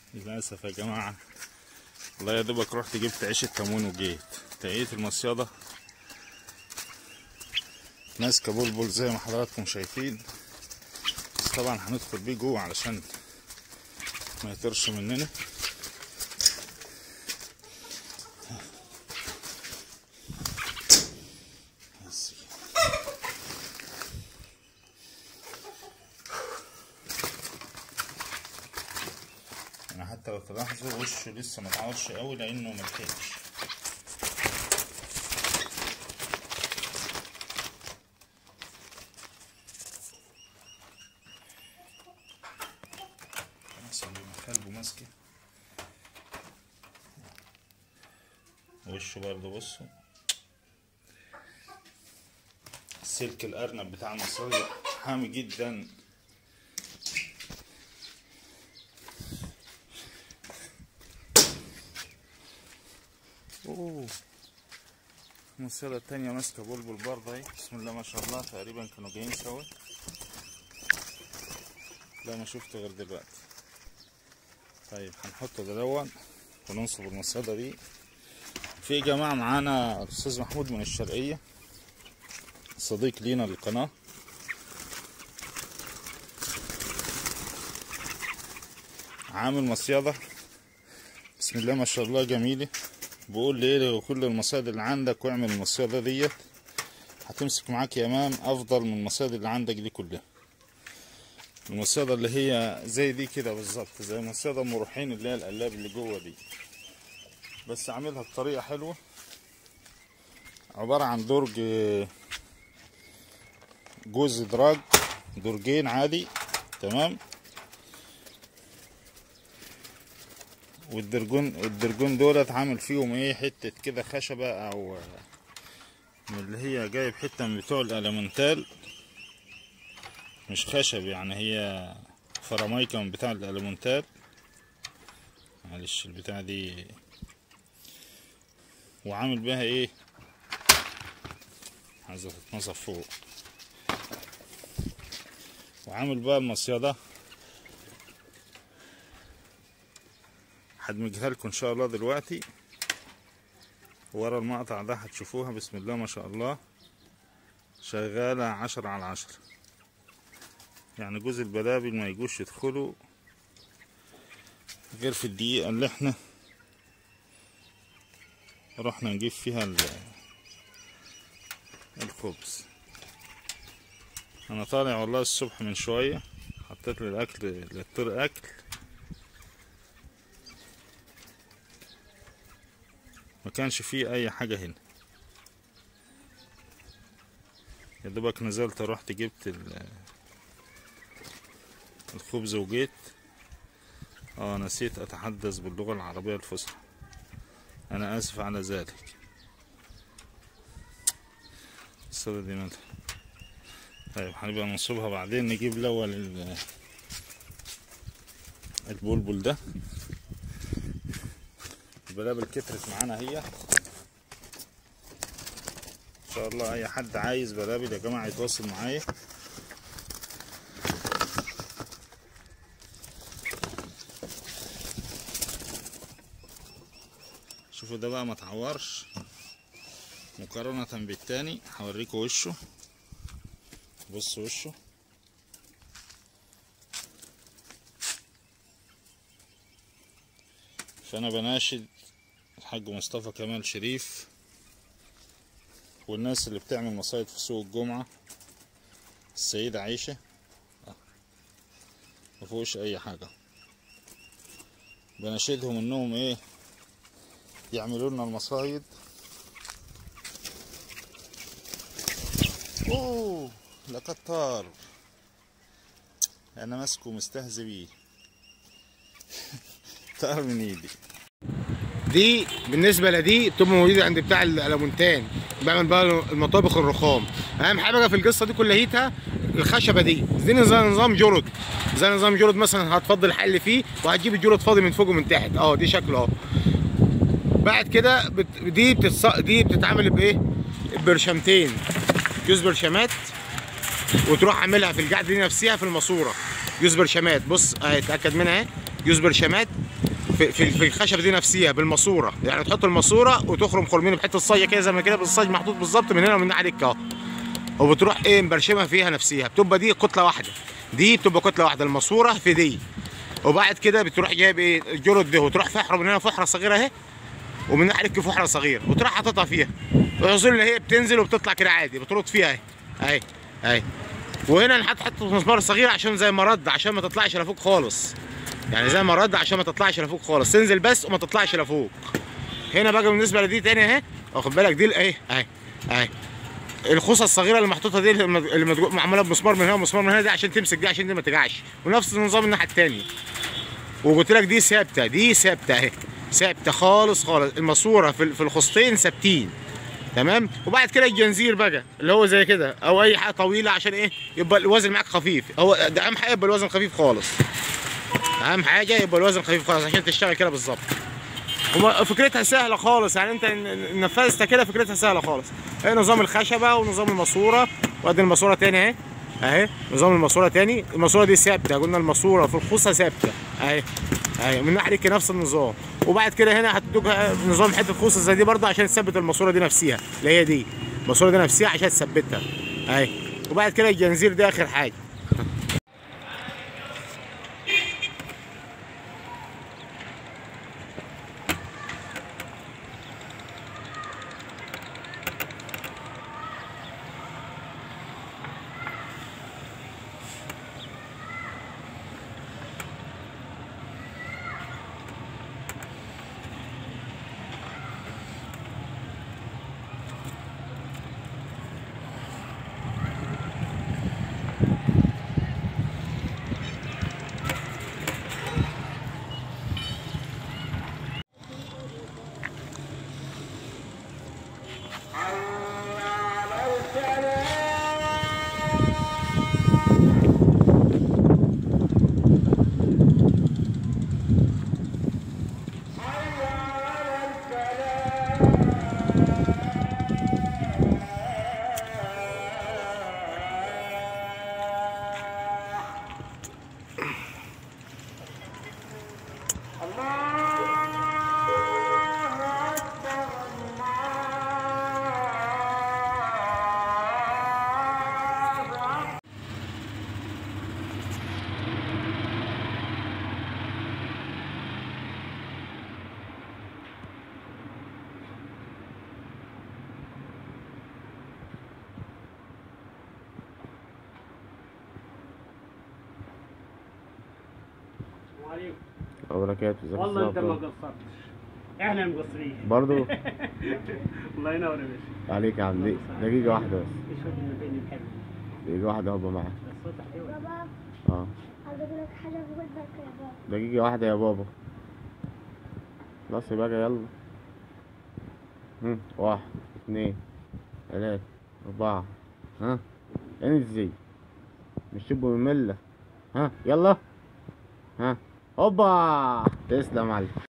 للأسف يا جماعة والله يا دوبك رحت جبت عيش التمون وجيت لقيت المصيدة ماسكة بلبل زي ما حضراتكم شايفين بس طبعا هندخل بيه جوه علشان ما يطرش مننا بس انا حتى لو تلاحظوا وشه لسه ما اتعورش قوي لانه ملحقش احسن ما كلبه ماسكه وشه برضه بصوا سلك الارنب بتاع المصرية حامي جدا اوه المصيدة التانية ماسكة بلبل برضه اهي بسم الله ما شاء الله تقريبا كانوا جايين سوا لا ما شفته غير دلوقتي طيب هنحطه ده دون وننصب المصيدة دي في جماعة معانا الأستاذ محمود من الشرقية صديق لينا للقناة عامل مصيدة بسم الله ما شاء الله جميلة بقول لي ايه كل المصايد اللي عندك واعمل المصيدة ديت هتمسك معاك يا امام افضل من المصايد اللي عندك دي كلها المصيدة اللي هي زي دي كده بالظبط زي المصيدة المروحين اللي هي القلاب اللي جوه دي بس عاملها بطريقة حلوة عبارة عن درج جوز دراج درجين عادي تمام والدرجون الدرجون دولت عامل فيهم ايه حتة كده خشبة او من اللي هي جايب حتة من بتوع الالمنتال مش خشب يعني هي فراميكا من بتاع الالمنتال معلش البتاع دي وعامل بيها ايه عايزة تتنصف فوق وعامل بقى المصيدة هدمجها لكم ان شاء الله دلوقتي ورا المقطع ده هتشوفوها بسم الله ما شاء الله شغالة عشرة على عشرة يعني جوز البلابل ما يجوش يدخلوا غير في الدقيقة اللي احنا رحنا نجيب فيها ال- الخبز انا طالع والله الصبح من شوية حطيت للاكل للطير اكل ما كانش فيه اي حاجة هنا يا دوبك نزلت رحت جبت ال- الخبز وجيت اه نسيت اتحدث باللغة العربية الفصحى انا اسف على ذلك الصلاة دي مالها طيب هنبقى ننصبها بعدين نجيب الاول ال- البلبل ده البلابل كترت معانا هي ان شاء الله اي حد عايز بلابل يا جماعه يتواصل معايا شوفوا ده بقى ما تعورش مقارنة بالتاني هوريكوا وشه بص وشه فانا بناشد الحاج مصطفى كمال شريف والناس اللي بتعمل مصايد في سوق الجمعة السيدة عيشة آه. مفيهوش اي حاجة بناشدهم انهم ايه يعملوا لنا المصايد اوه لقد طار انا ماسكه مستهزئ بيه طار من ايدي دي بالنسبه لدي بتبقى موجوده عند بتاع الالمونتان بعمل بقى المطابخ الرخام اهم حاجه في القصه دي كلها الخشبه دي دي نظام نظام جرد زي نظام جرد مثلا هتفضي الحل فيه وهتجيب الجرد فاضي من فوق ومن تحت اه دي شكله اهو بعد كده بت... دي بتتص... دي بتتعمل بايه برشامتين جوز برشامات وتروح عاملها في القعده دي نفسها في الماسوره جوز برشامات بص اهي اتاكد منها اهي جوز برشامات في في في الخشبه دي نفسها بالماسوره يعني تحط الماسوره وتخرم خرمين بحته صايه كده زي ما كده بالصاج محطوط بالظبط من هنا ومن ناحيه اهو وبتروح ايه مبرشمها فيها نفسها بتبقى دي كتله واحده دي بتبقى كتله واحده الماسوره في دي وبعد كده بتروح جايب ايه الجرد ده وتروح فحره من هنا فحره صغيره اهي ومن ناحيه الكف فحره صغيره وتروح حاططها فيها ويظل ان هي بتنزل وبتطلع كده عادي بترد فيها اهي اهي اهي وهنا نحط حته مسمار صغيره عشان زي مرد عشان ما تطلعش لفوق خالص يعني زي مرد عشان ما تطلعش لفوق خالص تنزل بس وما تطلعش لفوق هنا بقى بالنسبه لدي تاني اهي واخد بالك دي اهي اهي اهي الخوصه الصغيره اللي محطوطه دي اللي اللي مدجو- معموله بمسمار من هنا ومسمار من هنا دي عشان تمسك دي عشان دي ما تجعش ونفس النظام الناحيه التانيه وقلت لك دي ثابته دي ثابته اهي ثابته خالص خالص الماسوره في في الخصتين ثابتين تمام وبعد كده الجنزير بقى اللي هو زي كده او اي حاجه طويله عشان ايه يبقى الوزن معاك خفيف هو ده اهم حاجه يبقى الوزن خفيف خالص اهم حاجه يبقى الوزن خفيف خالص عشان تشتغل كده بالظبط وما- فكرتها سهله خالص يعني انت ن- نفذت كده فكرتها سهله خالص هي نظام الخشبه ونظام الماسوره وادي الماسوره تاني اهي اهي نظام الماسوره تاني الماسوره دي ثابته قلنا الماسوره في الخوصه ثابته اهي اهي من ناحيه كده نفس النظام وبعد كده هنا هتدوك نظام حته خوصه زي دي برضه عشان تثبت الماسوره دي نفسها اللي هي دي الماسوره دي نفسها عشان تثبتها اهي وبعد كده الجنزير ده اخر حاجه عليكم وبركاته ازيك والله انت ما ازيك قصرتش احنا المقصرين برضه الله ينور يا باشا عليك يا عم دقيقة واحدة بس اشوف اللي بين الحلو دقيقة واحدة هبقى معاك الصوت حلو بابا اه عايز اقول لك حاجه في ودنك يا بابا دقيقة واحدة يا بابا خلاص بقى يلا هم، واحد اتنين تلاتة أربعة ها انزل مش تبقوا مملة ها يلا ها هوبا تسلم عليك